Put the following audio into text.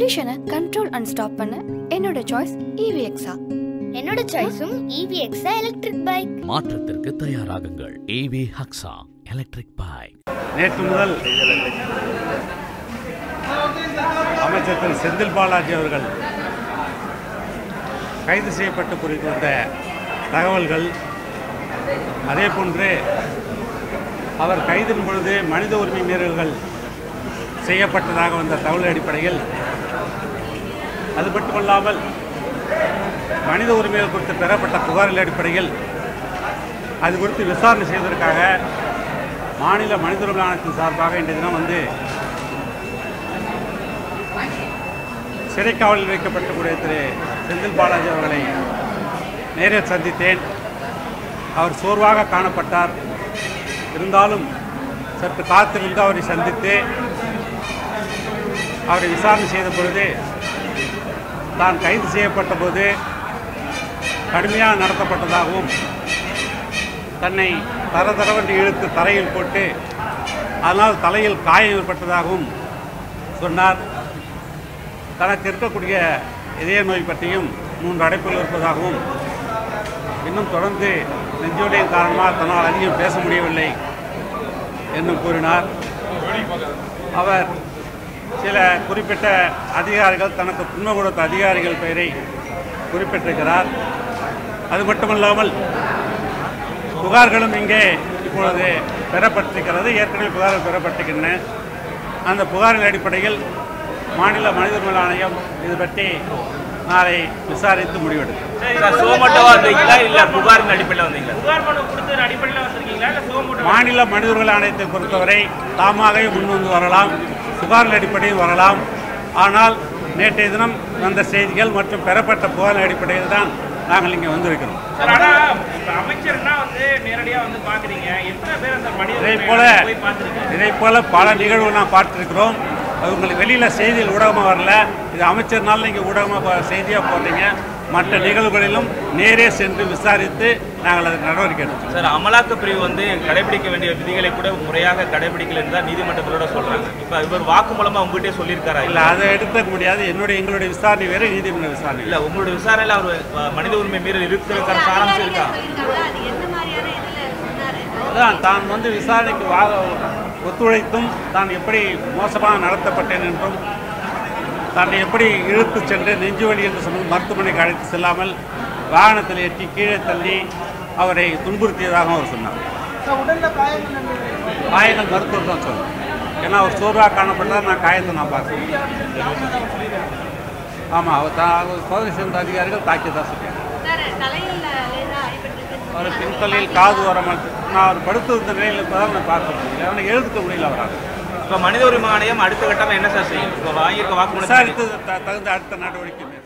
பொல்யூஷனை control and stop பண்ண என்னோட choice இவிஎக்ஸா என்னோட சாய்ஸும் இவிஎக்ஸா எலக்ட்ரிக் பைக் மாற்றத்திற்கு தயாராகுங்கள் ஏவி ஹக்ஸா எலக்ட்ரிக் பைக் நேற்று முதல் அமைச்சர் திரு செந்தில் பாலாஜி அவர்கள் கைது செய்யப்பட்டு குறித்து வந்த தகவல்கள் அதே போன்று அவர் கைதின் பொழுது மனித உரிமை மீறல்கள் செய்யப்பட்டதாக வந்த தகவல் அடிப்படையில் அது மட்டுமல்லாமல் மனித உரிமைகள் குறித்து பெறப்பட்ட புகாரின் அடிப்படையில் அது குறித்து விசாரணை செய்வதற்காக மாநில மனித உரிமை ஆணையத்தின் சார்பாக இன்றைய தினம் வந்து சிறைக்காவலில் வைக்கப்பட்டக்கூடிய திரு செந்தில் பாலாஜி அவர்களை நேரில் சந்தித்தேன் அவர் சோர்வாக காணப்பட்டார் இருந்தாலும் சற்று காத்திருந்து அவரை சந்தித்து அவரை விசாரணை செய்த பொழுது தான் கைது செய்யப்பட்ட போது கடுமையாக நடத்தப்பட்டதாகவும் தன்னை தர தரவென்று இழுத்து தரையில் போட்டு அதனால் தலையில் காயம் ஏற்பட்டதாகவும் சொன்னார் தனக்கு இருக்கக்கூடிய இதய நோய் பற்றியும் மூன்று அடைப்புகள் இருப்பதாகவும் இன்னும் தொடர்ந்து நெஞ்சோலியின் காரணமாக தன்னால் அதிகம் பேச முடியவில்லை என்று கூறினார் அவர் சில குறிப்பிட்ட அதிகாரிகள் தனக்கு துன்பம் கொடுத்த அதிகாரிகள் பெயரை குறிப்பிட்டிருக்கிறார் அது மட்டுமல்லாமல் புகார்களும் இங்கே இப்பொழுது பெறப்பட்டிருக்கிறது ஏற்கனவே புகார்கள் பெறப்பட்டிருக்கின்றன அந்த புகாரின் அடிப்படையில் மாநில மனித உரிமை ஆணையம் இது பற்றி நாளை விசாரித்து முடிவெடுக்கும் சார் சோமோட்டோவா வந்தீங்களா இல்ல புகாரின் அடிப்படையில் வந்தீங்களா புகார் மனு கொடுத்த அடிப்படையில் வந்திருக்கீங்களா இல்லை சோமோட்டோ மாநில மனித உரிமை ஆணையத்தை பொறுத்தவரை தாமாகவே முன்வந்து வரலாம் புகாரின் அடிப்படையில் வரலாம் ஆனால் நேற்றைய தினம் வந்த செய்திகள் மற்றும் பெறப்பட்ட புகாரின் அடிப்படையில் தான் நாங்கள் இங்கே வந்திருக்கிறோம் சார் ஆனா இப்ப அமைச்சர்னா வந்து நேரடியா வந்து பாக்குறீங்க எத்தனை பேர் அந்த மனித இதை உரிமை போல ஆணையம் போய் பார்த்துருக்கீங்க இதை போல பல நிகழ்வு நான் பார்த்துருக்கிறோம் அது உங்களுக்கு வெளியில் செய்தியில் ஊடகமாக வரல இது அமைச்சர்னால நீங்கள் ஊடகமாக செய்தியாக போடுறீங்க மற்ற நிகழ்வுகளிலும் நேரே சென்று விசாரித்து நாங்கள் அதுக்கு நடவடிக்கை எடுத்தோம் சார் அமலாக்க பிரிவு வந்து கடைபிடிக்க வேண்டிய விதிகளை கூட முறையாக கடைபிடிக்கலன்னு தான் நீதிமன்றங்களோட சொல்றாங்க இப்ப இவர் வாக்குமூலமா உங்ககிட்டயே சொல்லியிருக்காரா இல்லை அதை எடுத்துக்க முடியாது என்னுடைய எங்களுடைய விசாரணை வேறு நீதிமன்ற விசாரணை இல்ல உங்களுடைய விசாரணையில அவர் அஹ், மனித உரிமை மீறல் இருக்கிறதுக்கான சாராம்சம் இருக்கா அதான் தான் வந்து விசாரணைக்கு வா ஒத்துழைத்தும் தான் எப்படி மோசமாக நடத்தப்பட்டேன் என்றும் தன்னை எப்படி இழுத்து சென்று நெஞ்சுவலி என்று சொன்னது மருத்துவமனைக்கு அழைத்து செல்லாமல் வாகனத்தில் ஏற்றி கீழே தள்ளி அவரை துன்புறுத்தியதாக அவர் சொன்னார் காயங்கள் மருத்துவர் தான் சொன்னார் ஏன்னா அவர் சோர்வாக காணப்பட்டால் நான் காயத்தை நான் பார்த்தேன் ஆமாம் அவர் தா அவர் சோதனை சேர்ந்த அதிகாரிகள் தாக்கி தான் சொன்னார் அவர் பின்தலையில் காது வராமல் நான் அவர் படுத்திருந்த நிலையில் இருப்பதால் நான் பார்க்க முடியல அவனை எழுதுக்க முடியல அவரால் இப்ப மனித உரிமை ஆணையம் அடுத்த கட்டமா என்ன சார் செய்யும் இப்ப வாங்கியிருக்க வாக்குமூலத்தை விசாரித்து த- தகுந்த அடுத்த நடவடிக்கை மேற்கொள்ளும்.